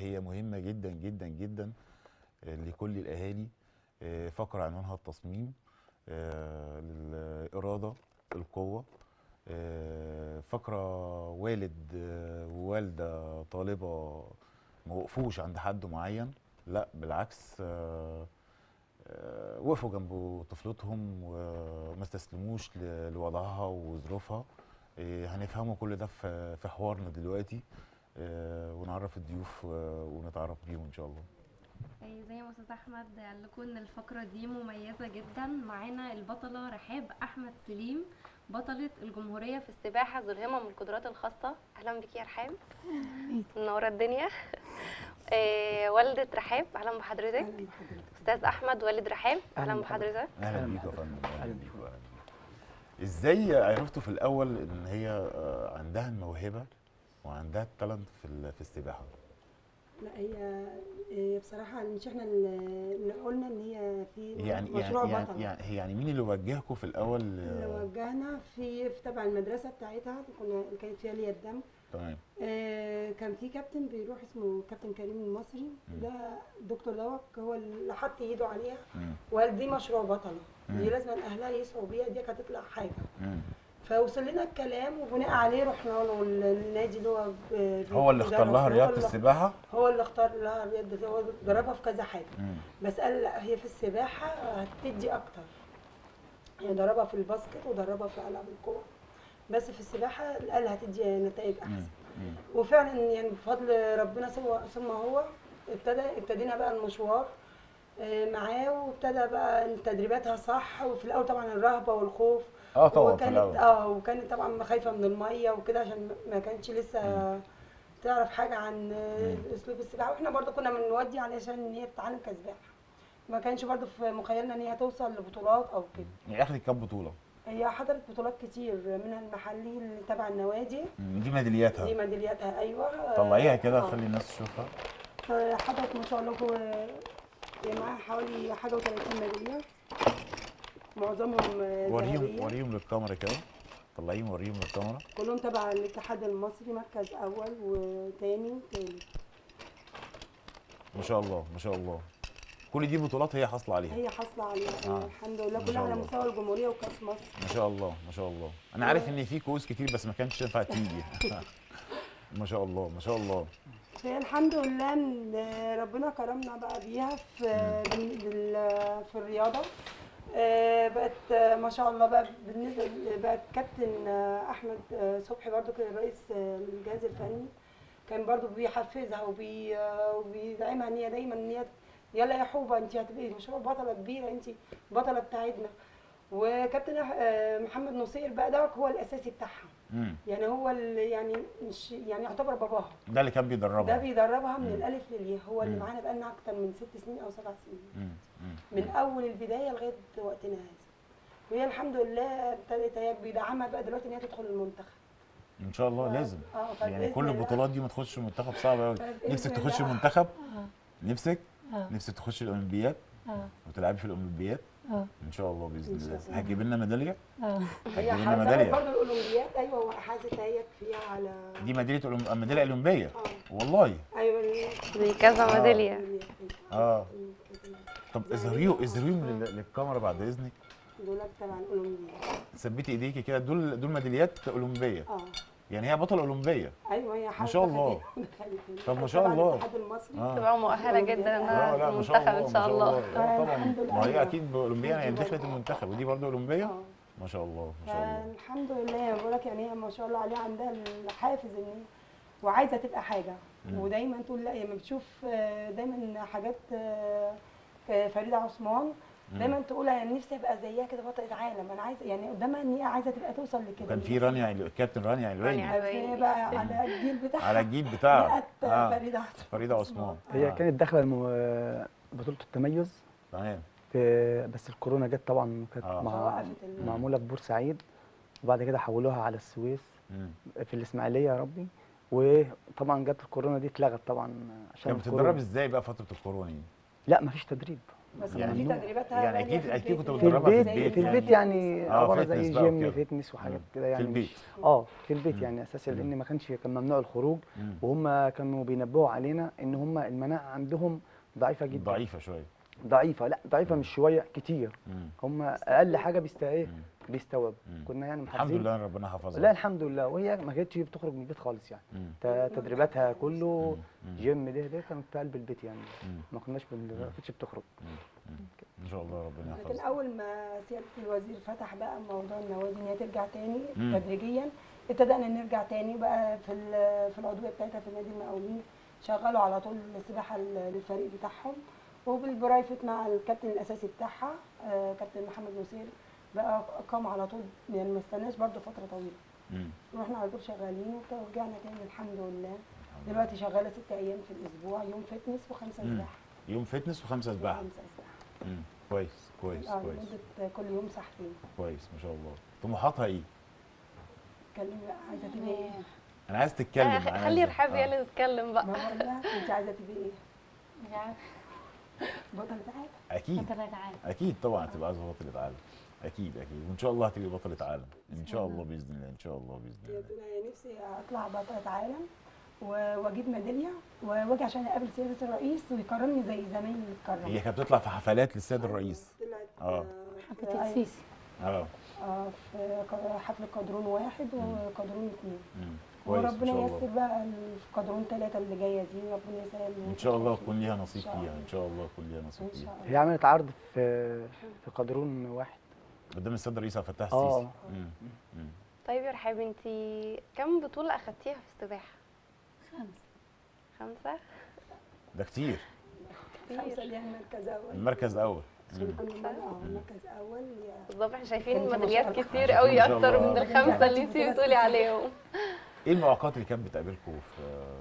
هي مهمه جدا جدا جدا آه، لكل الاهالي آه، فقره عنوانها التصميم آه، للاراده القوه آه، فقره والد آه، ووالده طالبه ما وقفوش عند حد معين لا بالعكس آه، آه، وقفوا جنب طفلتهم وما استسلموش ل- لوضعها وظروفها آه، هنفهموا كل ده في في حوارنا دلوقتي آه، ونعرف الضيوف آه، ونتعرف بيهم ان شاء الله أي زي ما استاذ احمد قال لكم ان الفقره دي مميزه جدا معانا البطله رحاب احمد سليم بطله الجمهوريه في السباحه ذو الهمم والقدرات الخاصه اهلا بك يا رحاب منوره الدنيا آه، والده رحاب اهلا بحضرتك استاذ احمد والد رحاب اهلا أهلاً بحضرتك اهلا أهلاً بيكوا يا بحضرتك. فندم اهلا أهلاً بيكوا أهلاً بيكوا. ازاي عرفتوا في الاول ان هي آه، عندها الموهبه وعندها التالنت في ال- في السباحه لا هي هي بصراحة مش احنا اللي قلنا ان هي في يعني مشروع يعني بطل يعني, يعني, يعني مين اللي وجهكم في الاول اللي آه، وجهنا في في تبع المدرسة بتاعتها كنا كانت فيها ليا الدم تمام آه، كان في كابتن بيروح اسمه كابتن كريم المصري مم. ده الدكتور دوت هو اللي حط ايده عليها مم. وقال دي مشروع بطلة مم. دي لازم اهلها يسعوا بيها دي هتطلع حاجة مم. فوصل لنا الكلام وبناء عليه رحنا له النادي اللي هو ب- هو اللي اختار لها هو رياضه اللي- السباحه هو اللي اختار لها الرياضة هو ضربها في كذا حاجة مم. بس قال لا هي في السباحة هتدي أكتر يعني ضربها في الباسكت وضربها في ألعاب القوة بس في السباحة قال هتدي نتائج مم. أحسن مم. وفعلا يعني بفضل ربنا سوى ثم هو ابتدى ابتدينا بقى المشوار آه، معاه وابتدى بقى تدريباتها صح وفي الأول طبعا الرهبة والخوف اه طبعا في وكانت الاول اه وكانت طبعا خايفة من المية وكده عشان ما كانتش لسه تعرف حاجة عن آه، مم. أسلوب السباحة واحنا برضو كنا بنودي علشان إن هي تتعلم كسباحة ما كانش برضو في مخيلنا ان هي توصل لبطولات او كده يعني اخدت كام بطوله هي حضرت بطولات كتير منها المحلي اللي تبع النوادي مم. دي ميدالياتها دي ميدالياتها ايوه طلعيها كده آه. خلي الناس تشوفها آه، حضرت ما شاء الله هو هي معاها حوالي حاجه و30 ميداليه معظمهم آه، وريهم ذهبية. وريهم للكاميرا كده طلعيهم وريهم للكاميرا كلهم تبع الاتحاد المصري مركز اول وتاني وتالت ما شاء الله ما شاء الله كل دي بطولات هي حاصله عليها هي حاصله عليها آه. الحمد لله ما كلها شاء على الله. مستوى الجمهوريه وكاس مصر ما شاء الله ما شاء الله انا عارف ان في كؤوس كتير بس ما كانتش ينفع تيجي ما شاء الله ما شاء الله هي الحمد لله ان ربنا كرمنا بقى بيها في بال- بال- في الرياضه آه، بقت آه، ما شاء الله بقى بالنسبه بقى كابتن آه، احمد آه، صبحي برضو كان رئيس آه، الجهاز الفني كان برضو بيحفزها وبي آه، وبيدعمها ان هي دايما ان هي يلا يا حوبه انت هتبقي مشروع بطله كبيره انت بطله بتاعتنا وكابتن أح- آه، محمد نصير بقى ده هو الاساسي بتاعها مم. يعني هو اللي يعني مش يعني يعتبر باباها ده اللي كان ده بيدربها بيدربها من مم. الالف للياء هو اللي مم. معانا بقالنا اكتر من ست سنين او سبع سنين مم. مم. من اول البدايه لغايه وقتنا هذا وهي الحمد لله ابتدت هي بيدعمها بقى دلوقتي ان هي تدخل المنتخب ان شاء الله لازم اه يعني فبإذن كل الله- البطولات دي ما تخش المنتخب صعب قوي فبإذن نفسك تخش الله- المنتخب اه نفسك اه نفسك تخش الاولمبياد اه وتلعبي في الاولمبياد اه ان شاء الله باذن إن شاء الله الله. هتجيب لنا ميداليه اه هي هتجيب لنا حضرت ميداليه برضه الاولمبياد ايوه وحازت هي فيها على دي ميداليه أولم- ميداليه اولمبيه اه والله ايوه ال- دي كذا آه. ميداليه اه طب اظهريهم اظهريهم لل- للكاميرا بعد اذنك دولت تبع الاولمبياد ثبتي ايديكي كده دول دول ميداليات اولمبيه اه يعني هي بطله اولمبيه ايوه هي ما شاء الله. طب ما شاء تبع الله. الاتحاد المصري اه تبقى مؤهله جدا انها اه في لا ما شاء المنتخب الله ان شاء الله اه طبعا الحمد لله. ما هي اكيد باولمبيه يعني الحمد دخلت لله. المنتخب ودي برضه اولمبيه اه ما شاء الله ما شاء الله الحمد لله بقول لك يعني هي ما شاء الله عليها عندها الحافز ان هي وعايزه تبقى حاجه مم. ودايما تقول لا لما بتشوف آه، دايما حاجات آه، فريده عثمان مم. دايما تقول انا نفسي ابقى زيها كده بطله عالم انا عايزه يعني قدامها ان هي عايزه تبقى توصل لكده وكان في رانيا عل- كابتن رانيا علواني رانيا. فهي بقى على الجيل بتاعها على الجيل بتاعها لقت اه فريده عثمان فريده عثمان هي آه. كانت داخله الم- بطوله التميز تمام في بس الكورونا جت طبعا كانت آه. مع فوقفت ال- معموله في بورسعيد وبعد كده حولوها على السويس مم. في الاسماعيليه يا ربي وطبعا جت الكورونا دي اتلغت طبعا عشان كانت الكورونا. بتتدرب ازاي بقى فتره الكورونا دي؟ لا مفيش تدريب بس يعني كان في ممنوع. تدريباتها يعني غالية أكيد- في أكيد البيت. كنت في بتدربها في البيت البيت في يعني. البيت يعني آه، عباره فتنس زي بقى جيم وكده. فيتنس وحاجات مم. كده يعني في البيت مش اه في البيت مم. يعني اساسا مم. لان ما كانش كان ممنوع الخروج مم. وهم كانوا بينبهوا علينا ان هم المناعه عندهم ضعيفه جدا ضعيفه شويه ضعيفه لا ضعيفه مش شويه كتير مم. هم اقل حاجه بيست ايه مم. بيستوعبوا مم. كنا يعني الحمد محافظين لله إن ربنا حفظها لا الحمد لله وهي ما كانتش بتخرج من البيت خالص يعني مم. ت- تدريباتها كله مم. جيم ده ده كانت في قلب البيت يعني مم. ما كناش بن- ما كانتش بتخرج مم. ان شاء الله ربنا لكن يحفظها اول ما سياده الوزير فتح بقى موضوع النوادي ان هي ترجع تاني مم. تدريجيا ابتدأنا نرجع تاني بقى في ال- في العضويه بتاعتها في نادي المقاولين شغلوا على طول السباحه لل- للفريق بتاعهم وبالبرايفت مع الكابتن الاساسي بتاعها آه، كابتن محمد نصير بقى قام على طول يعني ما استناش برده فتره طويله مم. ورحنا على طول شغالين ورجعنا تاني الحمد لله دلوقتي شغاله ست ايام في الاسبوع يوم فتنس وخمسه مم. سباحه يوم فتنس وخمسه سباحه خمسه سباحه مم. كويس كويس اه كويس لمده كل يوم ساعتين كويس ما شاء الله طموحاتها ايه اتكلمي بقى عايزه تبقي ايه؟ انا عايز تتكلم آه، أنا خلي عايز- رحاب هي آه. اللي تتكلم بقى ما بقول لها انت عايزه تبقي ايه؟ مش عارفة. بطلة عالم اكيد بطلة عالم. اكيد طبعا هتبقى عايزه بطله عالم اكيد اكيد وان شاء الله هتبقي بطله عالم ان شاء الله باذن الله ان شاء الله باذن هي الله بتقول انا نفسي اطلع بطلة عالم و- واجيب ميداليه واجي عشان اقابل سياده الرئيس ويكرمني زي زمايلي اللي اتكرموا هي كانت بتطلع في حفلات للسيد الرئيس طلعت آه. آه، حفلة في- السيسي اه اه في ق- حفل قدرون واحد وقدرون اثنين مم. كويس ان وربنا شاء ييسر الله بقى في قدرون ثلاثه اللي جايه دي ربنا يسهل ان شاء الله يكون ليها إن نصيب شاء فيها الله. ان شاء الله يكون ليها نصيب ان فيها شاء الله هي عملت عرض في في قدرون واحد قدام السيد الرئيس عبد الفتاح آه. السيسي مم. مم. طيب يا رحاب انت كم بطولة اخدتيها في السباحة؟ خمسة خمسة؟ ده كتير خمسه اللي هي المركز اول المركز الاول مم. كل مره اه المركز اول يا- بالظبط احنا شايفين انت ما شاء ميداليات الله. كتير شايفين قوي ما شاء اكتر الله. من الخمسة اللي انت بتقولي عليهم ايه المعوقات اللي كانت بتقابلكم في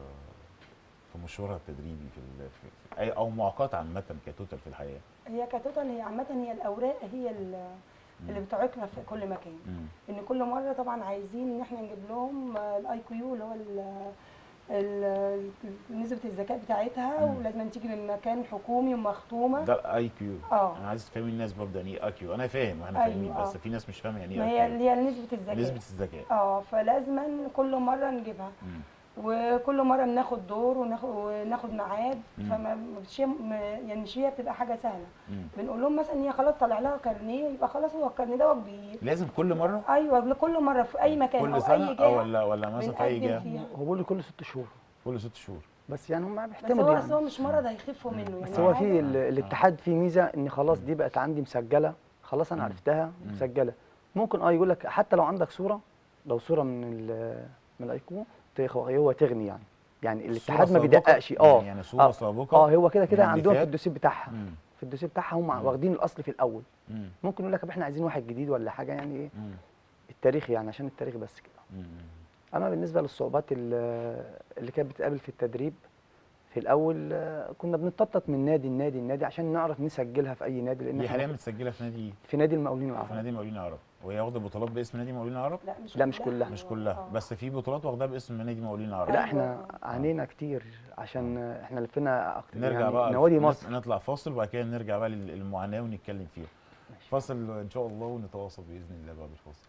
في مشوارها التدريبي في, ال... في اي او معوقات عامه كتوتال في الحياه هي كتوتال هي عامه هي الاوراق هي ال- اللي بتعيقنا في كل مكان مم. ان كل مره طبعا عايزين ان احنا نجيب لهم الاي كيو اللي هو ال- ال- نسبه الذكاء بتاعتها مم. ولازم تيجي من مكان حكومي ومختومه ده الاي كيو اه انا عايز تفهمي الناس برضه يعني ايه اي كيو انا فاهم واحنا أيوة، فاهمين آه. بس في ناس مش فاهمه يعني ما ايه هي اي اللي هي نسبه كيو الذكاء نسبه الذكاء اه فلازما كل مره نجيبها مم. وكل مره بناخد دور وناخد وناخد ميعاد مم. فما مش م- يعني مش هي بتبقى حاجه سهله مم. بنقول لهم مثلا هي خلاص طالع لها كارنيه يبقى خلاص هو الكارنيه ده كبير لازم كل مره ايوه كل مره في اي مكان كل او سنه اي اه جهه ولا ولا مثلا في اي بنقدم جهه فيها هو بيقول لي كل ست شهور كل ست شهور بس يعني هم بس بيحتملوا هو يعني بس هو مش مرض هيخفوا منه يعني بس هو في عادي. ال- الاتحاد فيه ميزه ان خلاص دي بقت عندي مسجله خلاص انا مم. عرفتها مم. مسجله ممكن اه يقول لك حتى لو عندك صوره لو صوره من ال- من الايكو تخ- هو تغني يعني يعني الاتحاد صورة ما سابقة؟ بيدققش اه يعني, يعني صوره آه. سابقه اه هو كده كده من اللي عندهم في فات؟ الدوسيب بتاعها مم. في الدوسيب بتاعها هم مم. واخدين الاصل في الاول مم. ممكن يقول لك طب احنا عايزين واحد جديد ولا حاجه يعني ايه مم. التاريخ يعني عشان التاريخ بس كده مم. اما بالنسبه للصعوبات ال- اللي كانت بتقابل في التدريب في الاول آه، كنا بنتنطط من نادي لنادي لنادي عشان نعرف نسجلها في اي نادي لان دي إحنا حاليا متسجله في نادي في نادي المقاولين في العرب نادي مقاولين العرب وهي واخده بطولات باسم نادي مقاولين العرب لا مش لا، مش كلها. مش كلها آه. بس في بطولات واخداها باسم نادي مقاولين العرب لا أيوة. احنا عانينا كتير عشان احنا لفينا اكتر نرجع يعني بقى نوادي نط- مصر نطلع فاصل وبعد كده نرجع بقى لل- للمعاناه ونتكلم فيها ماشي. فاصل ان شاء الله ونتواصل باذن الله بعد الفاصل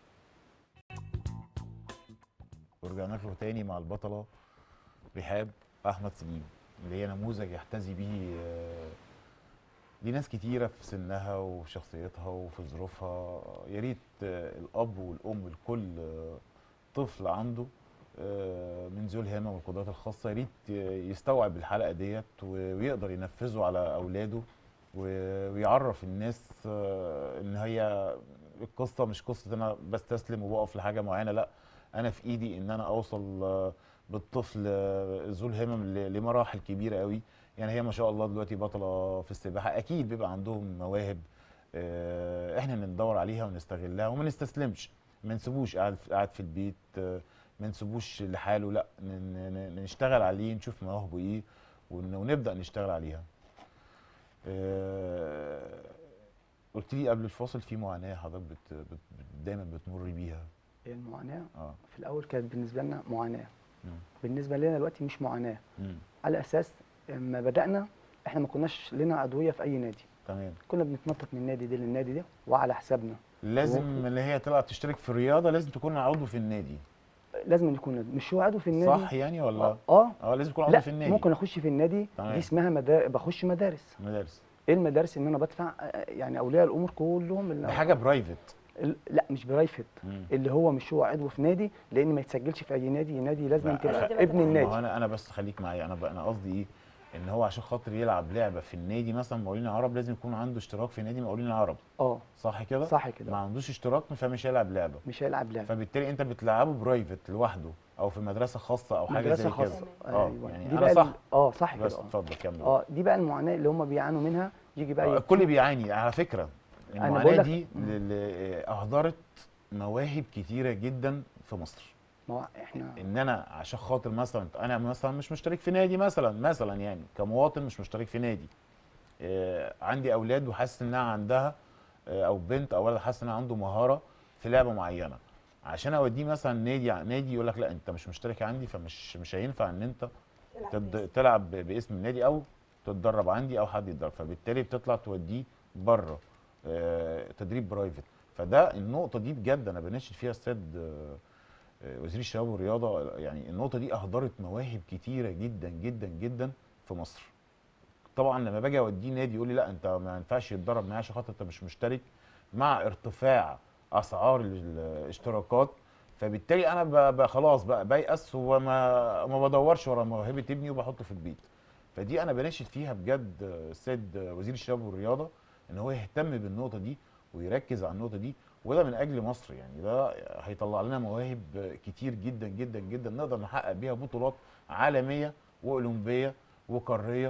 ورجعنا لكم تاني مع البطله رحاب احمد سليم اللي هي نموذج يحتذي به آه، لناس كتيره في سنها وفي شخصيتها وفي ظروفها يا ريت آه، الاب والام الكل آه، طفل عنده آه، من ذوي الهمم والقدرات الخاصه يا ريت يستوعب الحلقه ديت و- ويقدر ينفذه على اولاده و- ويعرف الناس آه، ان هي القصه مش قصه انا بستسلم وبقف لحاجه معينه لا انا في ايدي ان انا اوصل آه، بالطفل آه، ذو الهمم ل- لمراحل كبيره قوي يعني هي ما شاء الله دلوقتي بطله في السباحه اكيد بيبقى عندهم مواهب آه، احنا اللي ندور عليها ونستغلها وما نستسلمش ما نسيبوش قاعد قاعد في البيت آه، ما نسيبوش لحاله لا ن- ن- ن- نشتغل عليه نشوف مواهبه ايه ون- ونبدا نشتغل عليها آه، قلت لي قبل الفاصل في معاناه حضرتك بت بت بت- دايما بتمر بيها هي المعاناه اه في الاول كانت بالنسبه لنا معاناه مم. بالنسبه لنا دلوقتي مش معاناه مم. على اساس لما بدانا احنا ما كناش لنا ادويه في اي نادي تمام كنا بنتنطط من النادي ده للنادي ده وعلى حسابنا لازم وممكن- اللي هي طلعت تشترك في الرياضه لازم تكون عضو في النادي لازم يكون مش هو عضو في النادي صح يعني ولا اه, آه. اه لازم يكون عضو لا في النادي ممكن اخش في النادي تمام. دي اسمها مدا... بخش مدارس مدارس ايه المدارس ان انا بدفع آه، يعني اولياء الامور كلهم اللي دي حاجه برايفت ال- لا مش برايفت اللي هو مش هو عضو في نادي لان ما يتسجلش في اي نادي نادي لازم لا، تبقى أنا- ابن ما هو النادي انا انا بس خليك معايا انا ب- انا قصدي ايه ان هو عشان خاطر يلعب لعبه في النادي مثلا مقاولين العرب لازم يكون عنده اشتراك في نادي مقاولين العرب اه صح كده صح كده ما عندوش اشتراك فمش هيلعب لعبه مش هيلعب لعبه فبالتالي انت بتلعبه برايفت لوحده او في مدرسه خاصه او حاجه مدرسه زي خاصه كده اه ايوه يعني دي انا بقى صح ال- اه صح كده بس اه اتفضل كمل اه دي بقى المعاناه اللي هم بيعانوا منها يجي بقى آه، يبتدي- الكل بيعاني على فكره أنا المعاناه بقول لك- دي ل- ل- اهدرت مواهب كتيره جدا في مصر ما هو احنا ان انا عشان خاطر مثلا انا مثلا مش مشترك في نادي مثلا مثلا يعني كمواطن مش مشترك في نادي آه عندي اولاد وحاسس انها عندها آه او بنت او ولد حاسس انها عنده مهاره في لعبه معينه عشان اوديه مثلا نادي نادي يقول لك لا انت مش مشترك عندي فمش مش هينفع ان انت تد... تلعب ب- باسم النادي او تتدرب عندي او حد يتدرب فبالتالي بتطلع توديه بره آه تدريب برايفت فده النقطه دي بجد انا بناشد فيها استاذ آه آه، وزير الشباب والرياضه يعني النقطه دي اهدرت مواهب كتيره جدا جدا جدا في مصر طبعا لما باجي اوديه نادي يقول لي لا انت ما ينفعش يتدرب معايا عشان خاطر انت مش مشترك مع ارتفاع اسعار الاشتراكات فبالتالي انا ب- ب- خلاص بقى بيأس وما ما بدورش ورا موهبه ابني وبحطه في البيت فدي انا بناشد فيها بجد السيد وزير الشباب والرياضه ان هو يهتم بالنقطه دي ويركز على النقطه دي وده من اجل مصر يعني ده هيطلع لنا مواهب كتير جدا جدا جدا نقدر نحقق بيها بطولات عالميه واولمبيه وقاريه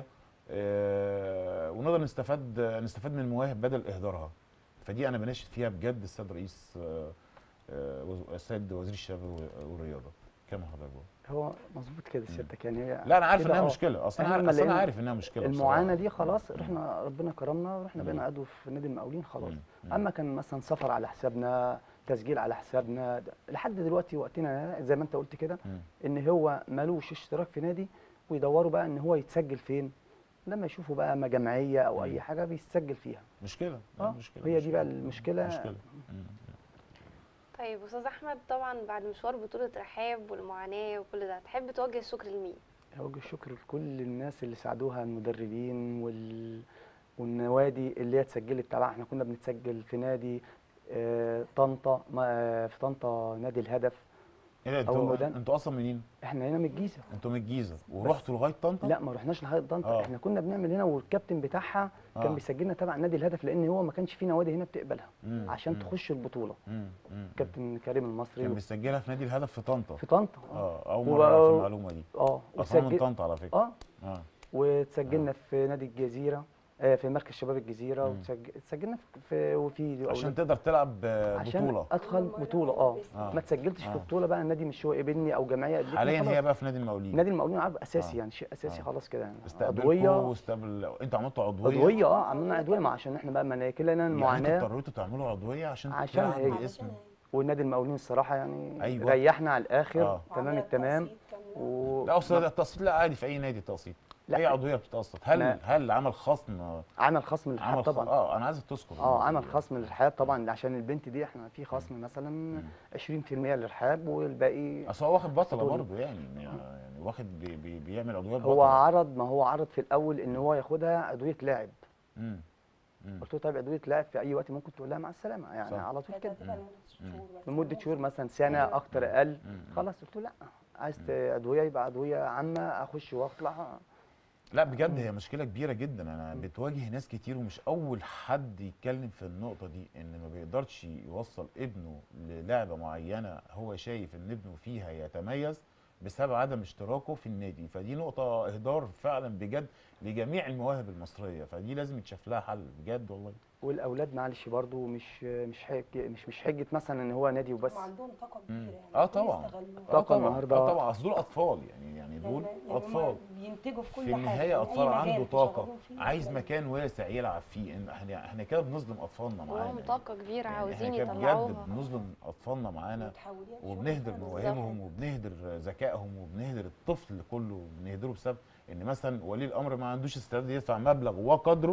آه، ونقدر نستفاد نستفاد من المواهب بدل اهدارها فدي انا بناشد فيها بجد السيد رئيس آه، آه، وز- السيد وزير الشباب والرياضه كما حضرتك بقول. هو مظبوط كده سيادتك يعني هي لا انا عارف كده انها آه. مشكله اصلا إحنا انا لما أصل انا لقينا عارف انها مشكله المعاناه بصراحة. دي خلاص رحنا ربنا كرمنا ورحنا مم. بقينا عضو في نادي المقاولين خلاص مم. مم. اما كان مثلا سفر على حسابنا تسجيل على حسابنا ده- لحد دلوقتي وقتنا زي ما انت قلت كده مم. ان هو ملوش اشتراك في نادي ويدوروا بقى ان هو يتسجل فين لما يشوفوا بقى ما جمعيه او مم. اي حاجه بيسجل فيها مشكله اه مشكله هي دي بقى مشكلة. المشكله مشكله مم. طيب استاذ احمد طبعا بعد مشوار بطوله رحاب والمعاناه وكل ده تحب توجه الشكر لمين اوجه الشكر لكل الناس اللي ساعدوها المدربين وال... والنوادي اللي هي اتسجلت تبعها احنا كنا بنتسجل في نادي آه، طنطا ما- آه، في طنطا نادي الهدف ايه ده أول انتوا مدن. انتوا اصلا منين؟ احنا هنا من الجيزه انتوا من الجيزه ورحتوا لغايه طنطا؟ لا ما رحناش لغايه طنطا آه. احنا كنا بنعمل هنا والكابتن بتاعها كان آه. بيسجلنا تبع نادي الهدف لان هو ما كانش في نوادي هنا بتقبلها مم. عشان مم. تخش البطوله مم. مم. كابتن كريم المصري كان و- بيسجلها في نادي الهدف في طنطا في طنطا اه اه اول و- مره اعرف المعلومه دي اه اصلا من وتسجل- طنطا على فكره اه اه وتسجلنا في نادي الجزيره آه، في مركز شباب الجزيره مم. وتسجلنا في وفي عشان تقدر تلعب آه، عشان بطوله ادخل بطوله اه آه. ما تسجلتش آه. في بطوله بقى النادي مش هو قبلني او جمعيه قبلتني حاليا خلاص. هي بقى في نادي المقاولين نادي المقاولين العرب اساسي آه. يعني شيء اساسي آه. خلاص كده يعني استقبلكوا عضويه واستقبل انتوا عملتوا عضويه عضويه اه عملنا عضويه ما عشان احنا بقى مناكلنا يعني انتوا المعاناه اضطريتوا تعملوا عضويه عشان عشان تلعب هي. باسم والنادي المقاولين الصراحه يعني أيوة. ريحنا على الاخر آه. تمام التمام و... لا اصل التقسيط لا عادي في اي نادي تقسيط لا. اي عضويه بتتقسط هل ما- هل عمل خصم عمل خصم للحياه عمل طبعا طبعا اه انا عايزك تذكر اه عمل خصم للرحاب طبعا عشان البنت دي احنا في خصم مثلا مم. 20% للرحاب والباقي اصل هو واخد بطله دول. برضه يعني يعني واخد بي بي بيعمل عضويات هو بطله عرض ما هو عرض في الاول ان هو ياخدها ادويه لاعب مم. مم. قلت له طيب ادويه لاعب في اي وقت ممكن تقول لها مع السلامه يعني صح. على طول كده مم. لمده شهور مثلا سنه اكتر اقل مم. خلاص قلت له لا عايز ت- ادويه يبقى ادويه عامه اخش واطلع لا بجد هي مشكله كبيره جدا انا بتواجه ناس كتير ومش اول حد يتكلم في النقطه دي ان ما بيقدرش يوصل ابنه للعبه معينه هو شايف ان ابنه فيها يتميز بسبب عدم اشتراكه في النادي فدي نقطه اهدار فعلا بجد لجميع المواهب المصريه فدي لازم يتشاف لها حل بجد والله والاولاد معلش برضو مش مش حج مش مش حجه مثلا ان هو نادي وبس عندهم طاقه مم. كبيره يعني اه طبعا يستغلوها. اه طاقة طبعا النهاردة. اه طبعا اصل دول اطفال يعني يعني دول يعني- يعني اطفال هما بينتجوا في كل في حاجه النهايه يعني أي اطفال مجال عنده طاقه شغالين فيه عايز هتلاقي. مكان واسع يلعب فيه إن احنا احنا كده بنظلم اطفالنا معانا وهم يعني. طاقه كبيره يعني عاوزين احنا كده بجد يطلعوها بنظلم اطفالنا معانا متحولين وبنهدر شغل مواهبهم وبنهدر ذكائهم وبنهدر الطفل كله بنهدره بسبب ان مثلا ولي الامر ما عندوش استعداد يدفع مبلغ وقدره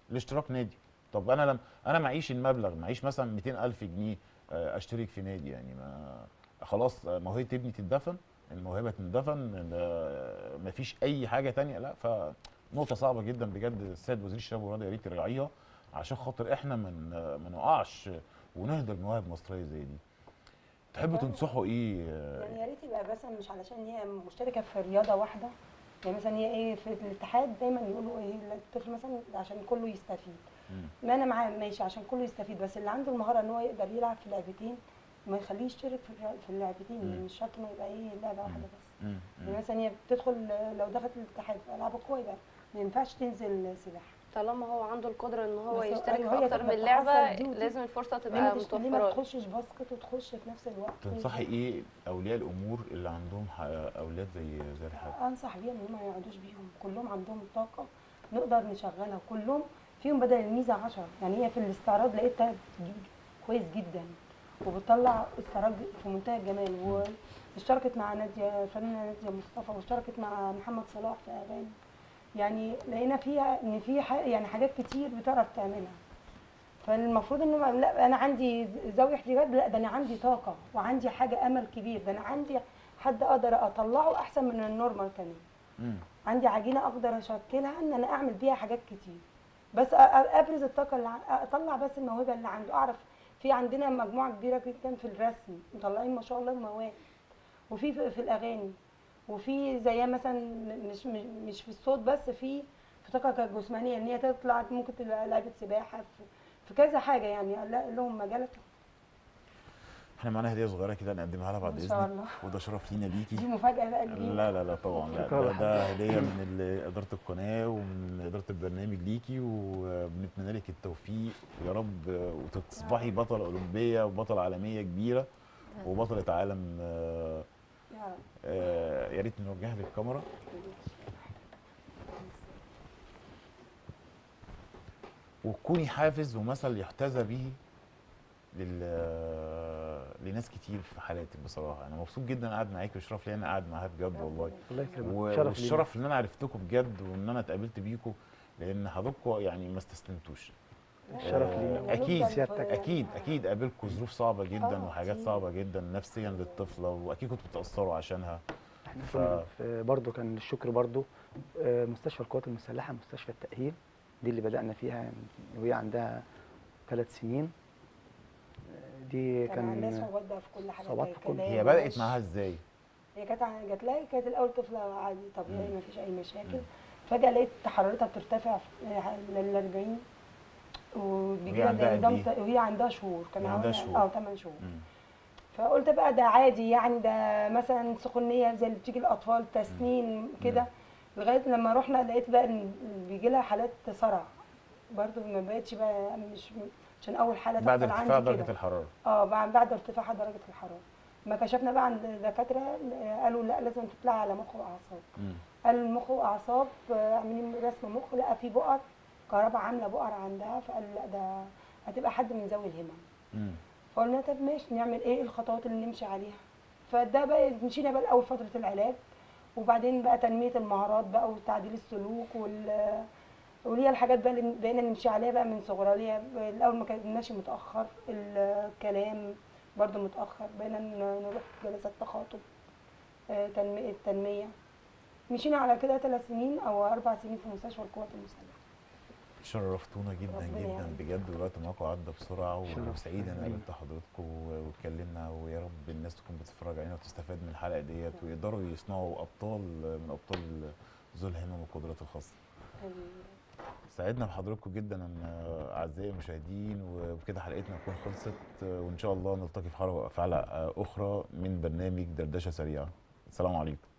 الاشتراك نادي طب انا لم انا معيش المبلغ معيش مثلا 200000 جنيه آه، اشترك في نادي يعني ما خلاص آه، موهبه ابني تندفن الموهبه تندفن آه، مفيش اي حاجه تانية لا فنقطه صعبه جدا بجد السيد وزير الشباب والرياضه يا ريت يراعيها عشان خاطر احنا من ما نقعش ونهدر مواهب مصريه زي دي تحبوا تنصحوا ايه آه، يعني يا ريت يبقى مثلا مش علشان هي مشتركه في رياضه واحده يعني مثلا هي ايه في الاتحاد دايما يقولوا ايه الطفل مثلا عشان كله يستفيد مم. ما انا معاه ماشي عشان كله يستفيد بس اللي عنده المهاره ان هو يقدر يلعب في لعبتين ما يخليه يشترك في الر- في اللعبتين مم. يعني مش شرط انه يبقى ايه لعبه واحده بس مم. يعني مم. مثلا هي بتدخل لو دخلت الاتحاد في العاب القوه يبقى ما ينفعش تنزل سباحه طالما هو عنده القدره ان هو بس هو- يشترك أيوة، في هي اكتر تبقى من لعبه تحصل دي ودي. لازم الفرصه ليه تبقى ما تش- ليه ما متوفره له. تخشش باسكت وتخش في نفس الوقت تنصحي ايه اولياء الامور اللي عندهم ح- اولاد زي زي الحاج انصح بيهم ان هم ما يقعدوش بيهم كلهم عندهم طاقه نقدر نشغلها كلهم فيهم بدل الميزه 10 يعني هي في الاستعراض لقيتها بتجيب كويس جدا وبتطلع استعراض في منتهى الجمال واشتركت مع ناديه الفنانه ناديه مصطفى واشتركت مع محمد صلاح في اغاني يعني لقينا فيها ان في ح- يعني حاجات كتير بتعرف تعملها فالمفروض ان ما- لا انا عندي ذوي احتياجات لا ده انا عندي طاقه وعندي حاجه امل كبير ده انا عندي حد اقدر اطلعه احسن من النورمال كمان مم. عندي عجينه اقدر اشكلها ان انا اعمل بيها حاجات كتير بس أ- أ- ابرز الطاقه اللي عن- اطلع بس الموهبه اللي عنده اعرف في عندنا مجموعه كبيره جدا في الرسم مطلعين ما شاء الله مواهب وفي في, في الاغاني وفي زيها مثلا مش مش- مش في الصوت بس في في طاقه جسمانيه ان هي تطلع ممكن تبقى لعبه سباحه في, في كذا حاجه يعني لا- لهم مجالات احنا معانا هديه صغيره كده نقدمها لها بعد ما شاء اذنك الله وده شرف لينا ليكي دي مفاجاه بقى كبيره لا لا لا طبعا لا شكرا ده, لحضرتك. ده هديه من ال- اداره القناه ومن اداره البرنامج ليكي وبنتمنى لك التوفيق يا رب وتصبحي بطله اولمبيه وبطله عالميه كبيره وبطله عالم آه، يا رب آه، يا ريت نوجهها للكاميرا وتكوني حافز ومثل يحتذى به لل لناس كتير في حالاتك بصراحه انا مبسوط جدا قاعد معاكي وشرف لي انا قاعد معاها بجد والله الله يكرمك و- شرف لينا. والشرف ان انا عرفتكم بجد وان انا اتقابلت بيكم لان حضراتكم يعني ما استسلمتوش الشرف آه، لينا. أكيد، ونفضل سيادتك. في- اكيد اكيد قابلكم ظروف صعبه جدا آه، وحاجات كتير. صعبه جدا نفسيا للطفله واكيد كنتوا بتاثروا عشانها احنا ف- كنا في برضه كان الشكر برضه آه، مستشفى القوات المسلحه مستشفى التاهيل دي اللي بدانا فيها وهي عندها ثلاث سنين آه، دي كان عندها كان صعوبات بقى في كل حاجه صعوبات في كل- كلام هي بدات ووش. معاها ازاي هي كانت ع- جات لها كانت الاول طفله عادي طبيعي مم. ما فيش اي مشاكل مم. فجاه لقيت حرارتها بترتفع لل 40 وبيجي وهي لها عندها زي قد نظام إيه؟ ت- وهي عندها شهور كان وهي عندها عندها- شهور. اه 8 شهور مم. فقلت بقى ده عادي يعني ده مثلا سخونيه زي اللي بتيجي الاطفال تسنين كده لغايه لما رحنا لقيت بقى ان بيجي لها حالات صرع برضو ما بقتش بقى مش عشان اول حاله بعد تحصل ارتفاع عندي درجه كده الحراره اه بعد بعد ارتفاع درجه الحراره ما كشفنا بقى عند دكاتره قالوا لا لازم تطلع على مخ واعصاب مم. قالوا المخ واعصاب آه، عاملين رسم مخ لقى في بؤر كهرباء عامله بؤر عندها فقالوا لا ده هتبقى حد من ذوي الهمم مم. فقلنا طب ماشي نعمل ايه الخطوات اللي نمشي عليها فده بقى مشينا بقى الاول فتره العلاج وبعدين بقى تنميه المهارات بقى وتعديل السلوك وال واللي هي الحاجات بقى اللي بقينا نمشي عليها بقى من صغرها اللي هي الاول ما كان ماشي متاخر الكلام برضو متاخر بقينا ن- نروح جلسات تخاطب آه، تنميه التنميه مشينا على كده ثلاث سنين او اربع سنين في مستشفى القوات المسلحه شرفتونا جدا ربنا جدا يعينك. بجد والوقت معاكم عدى بسرعه و- شرف. وسعيد انا أيوة. قابلت حضراتكم و- واتكلمنا ويا رب الناس تكون بتتفرج علينا وتستفاد من الحلقه ديت ويقدروا يصنعوا ابطال من ابطال ذو الهمم والقدرات الخاصه سعدنا بحضراتكم جدا أن- اعزائي المشاهدين وبكده حلقتنا تكون خلصت وان شاء الله نلتقي في حلقه في حلقه اخرى من برنامج دردشه سريعه السلام عليكم